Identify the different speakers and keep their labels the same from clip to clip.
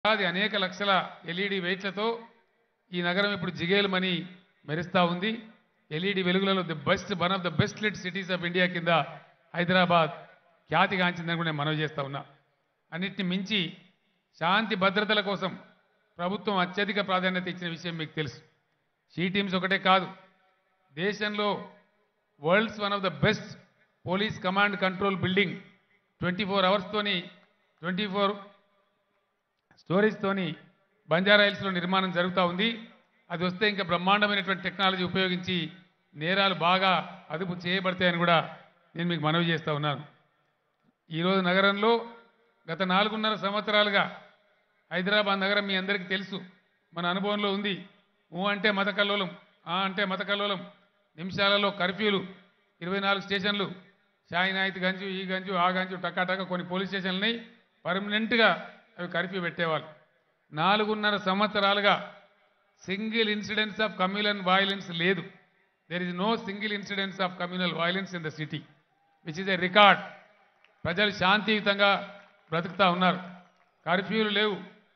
Speaker 1: అది అనేక లక్షల ఎల్ఈడి వెయిట్లతో ఈ నగరం ఇప్పుడు జిగేలుమని మెరుస్తూ ఉంది ఎల్ఈడి వెలుగులలో the best one of the best lit cities of India కింద హైదరాబాద్ ఖ్యాతిగాంచిందని కూడా నేను మనవి చేస్తా ఉన్నా అన్నిటిని మించి శాంతి భద్రతల కోసం ప్రభుత్వం అత్యధిక ప్రాధాన్యత ఇచ్చిన విషయం మీకు తెలుసు షీ టీమ్స్ ఒకటే కాదు దేశంలో world's one of the best police command control building twenty four అవర్స్తోని ట్వంటీ ఫోర్ స్టోరేజ్తోని బంజారా హిల్స్లో నిర్మాణం జరుగుతూ ఉంది అది వస్తే ఇంకా బ్రహ్మాండమైనటువంటి టెక్నాలజీ ఉపయోగించి నేరాలు బాగా అదుపు చేయబడతాయని కూడా నేను మీకు మనవి చేస్తూ ఉన్నాను ఈరోజు నగరంలో గత నాలుగున్నర సంవత్సరాలుగా హైదరాబాద్ నగరం మీ అందరికీ తెలుసు మన అనుభవంలో ఉంది ఊ అంటే మత కల్లోలం ఆ అంటే మత కల్లోలం నిమిషాలలో కర్ఫ్యూలు ఇరవై నాలుగు స్టేషన్లు షాయినాయిత్ గంజు ఈ గంజు ఆ గంజు టకా టకా కొన్ని పోలీస్ స్టేషన్లని పర్మనెంట్గా అవి కర్ఫ్యూ పెట్టేవాళ్ళు నాలుగున్నర సంవత్సరాలుగా single incidents of communal violence లేదు there is no single incidents of communal violence in the city which is a record ప్రజలు శాంతియుతంగా బ్రతుకుతా ఉన్నారు కర్ఫ్యూలు లేవు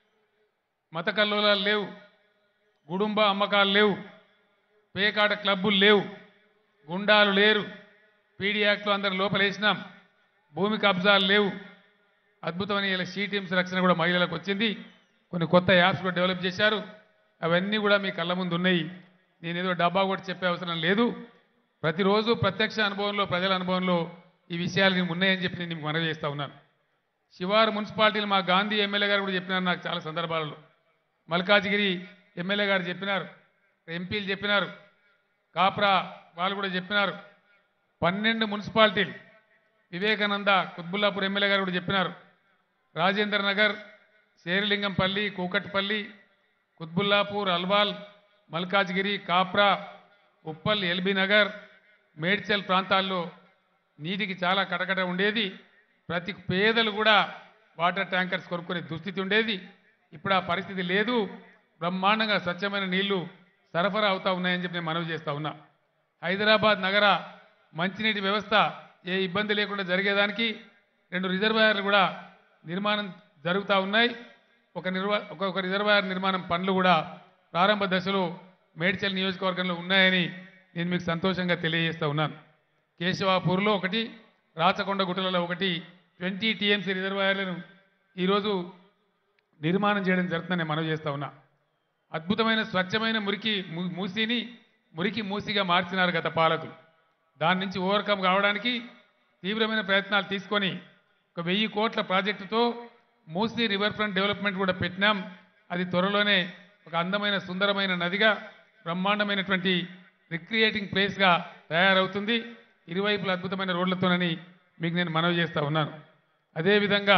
Speaker 1: మత కల్లోలాలు లేవు గుడుంబ అమ్మకాలు లేవు పేకాట క్లబ్బులు లేవు గుండాలు లేరు పీడీ యాక్ట్లో అందరు లోపలేసినాం భూమి కబ్జాలు లేవు అద్భుతమైన ఇలా షీ టీమ్స్ రక్షణ కూడా మహిళలకు వచ్చింది కొన్ని కొత్త యాప్స్ కూడా డెవలప్ చేశారు అవన్నీ కూడా మీ కళ్ళ ముందు ఉన్నాయి నేను ఏదో డబ్బా కూడా చెప్పే అవసరం లేదు ప్రతిరోజు ప్రత్యక్ష అనుభవంలో ప్రజల అనుభవంలో ఈ విషయాలు నేను ఉన్నాయని చెప్పి నేను మీకు మనవి చేస్తా ఉన్నాను శివారు మున్సిపాలిటీలు మా గాంధీ ఎమ్మెల్యే గారు కూడా చెప్పినారు నాకు చాలా సందర్భాలలో మల్కాజిగిరి ఎమ్మెల్యే గారు చెప్పినారు ఎంపీలు చెప్పినారు కాప్రా వాళ్ళు కూడా చెప్పినారు పన్నెండు మున్సిపాలిటీలు వివేకానంద కుత్బుల్లాపూర్ ఎమ్మెల్యే గారు కూడా చెప్పినారు రాజేంద్ర నగర్ శేరిలింగంపల్లి కూకట్పల్లి కుత్బుల్లాపూర్ అల్వాల్ మల్కాజ్గిరి కాప్రా ఉప్పల్ ఎల్బీ నగర్ మేడ్చల్ ప్రాంతాల్లో నీటికి చాలా కటకట ఉండేది ప్రతి పేదలు కూడా వాటర్ ట్యాంకర్స్ కొనుక్కునే దుస్థితి ఉండేది ఇప్పుడు ఆ పరిస్థితి లేదు బ్రహ్మాండంగా స్వచ్ఛమైన నీళ్లు సరఫరా అవుతా ఉన్నాయని చెప్పి నేను మనవి చేస్తా ఉన్నా హైదరాబాద్ నగర మంచినీటి వ్యవస్థ ఏ ఇబ్బంది లేకుండా జరిగేదానికి రెండు రిజర్వాయర్లు కూడా నిర్మాణం జరుగుతూ ఉన్నాయి ఒక నిర్వా ఒక ఒక రిజర్వాయర్ నిర్మాణం పనులు కూడా ప్రారంభ దశలో మేడ్చల్ నియోజకవర్గంలో ఉన్నాయని నేను మీకు సంతోషంగా తెలియజేస్తా ఉన్నాను కేశవాపూర్లో ఒకటి రాచకొండ గుట్టలలో ఒకటి ట్వంటీ టీఎంసీ రిజర్వాయర్లను ఈరోజు నిర్మాణం చేయడం జరుగుతుందని నేను మనవి చేస్తా ఉన్నా అద్భుతమైన స్వచ్ఛమైన మురికి ము- మూసిని మురికి మూసిగా మార్చినారు గత పాలకులు దాని నుంచి ఓవర్కమ్ కావడానికి తీవ్రమైన ప్రయత్నాలు తీసుకొని ఒక వెయ్యి కోట్ల ప్రాజెక్టుతో మూసీ రివర్ ఫ్రంట్ డెవలప్మెంట్ కూడా పెట్టినాం అది త్వరలోనే ఒక అందమైన సుందరమైన నదిగా బ్రహ్మాండమైనటువంటి రిక్రియేటింగ్ ప్లేస్గా తయారవుతుంది ఇరువైపుల అద్భుతమైన రోడ్లతోనని మీకు నేను మనవి చేస్తా ఉన్నాను అదేవిధంగా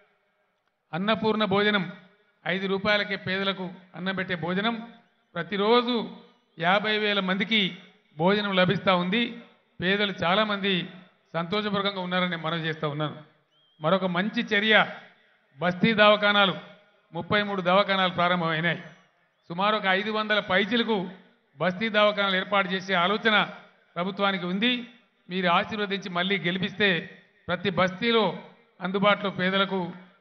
Speaker 1: అన్నపూర్ణ భోజనం ఐదు రూపాయలకే పేదలకు అన్నం పెట్టే భోజనం ప్రతిరోజు యాభై వేల మందికి భోజనం లభిస్తూ ఉంది పేదలు చాలామంది సంతోషపూర్వకంగా ఉన్నారని నేను మనవి చేస్తూ ఉన్నాను మరొక మంచి చర్య బస్తీ దవాఖానాలు ముప్పై మూడు దవాఖానాలు ప్రారంభమైనాయి సుమారు ఒక ఐదు వందల పైచిలకు బస్తీ దవాఖానాలు ఏర్పాటు చేసే ఆలోచన ప్రభుత్వానికి ఉంది మీరు ఆశీర్వదించి మళ్ళీ గెలిపిస్తే ప్రతి బస్తీలో అందుబాటులో పేదలకు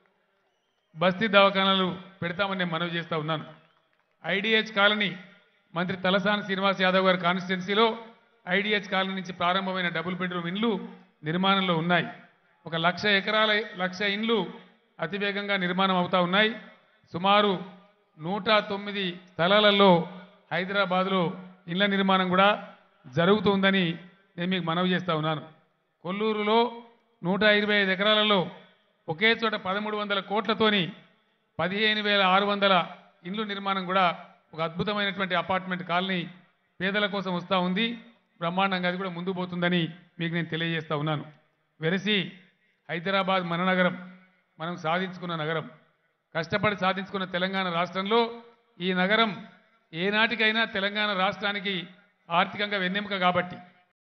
Speaker 1: బస్తీ దవాఖానాలు పెడతామని నేను మనవి చేస్తా ఉన్నాను ఐడిహెచ్ కాలనీ మంత్రి తలసాని శ్రీనివాస్ యాదవ్ గారి కాన్స్టిట్యున్సీలో ఐడిహెచ్ కాలనీ నుంచి ప్రారంభమైన డబుల్ బెడ్రూమ్ ఇండ్లు నిర్మాణంలో ఉన్నాయి ఒక లక్ష ఎకరాల లక్ష ఇండ్లు అతివేగంగా నిర్మాణం అవుతా ఉన్నాయి సుమారు నూట తొమ్మిది స్థలాలలో హైదరాబాద్లో ఇళ్ల నిర్మాణం కూడా జరుగుతుందని నేను మీకు మనవి చేస్తా ఉన్నాను కొల్లూరులో నూట ఇరవై ఐదు ఎకరాలలో ఒకే చోట పదమూడు వందల కోట్లతోని పదిహేను వేల ఆరు వందల ఇండ్లు నిర్మాణం కూడా ఒక అద్భుతమైనటువంటి అపార్ట్మెంట్ కాలనీ పేదల కోసం వస్తూ ఉంది బ్రహ్మాండంగా అది కూడా ముందు పోతుందని మీకు నేను తెలియజేస్తా ఉన్నాను వెరసి హైదరాబాద్ మన నగరం మనం సాధించుకున్న నగరం కష్టపడి సాధించుకున్న తెలంగాణ రాష్ట్రంలో ఈ నగరం ఏనాటికైనా తెలంగాణ రాష్ట్రానికి ఆర్థికంగా వెన్నెముక కాబట్టి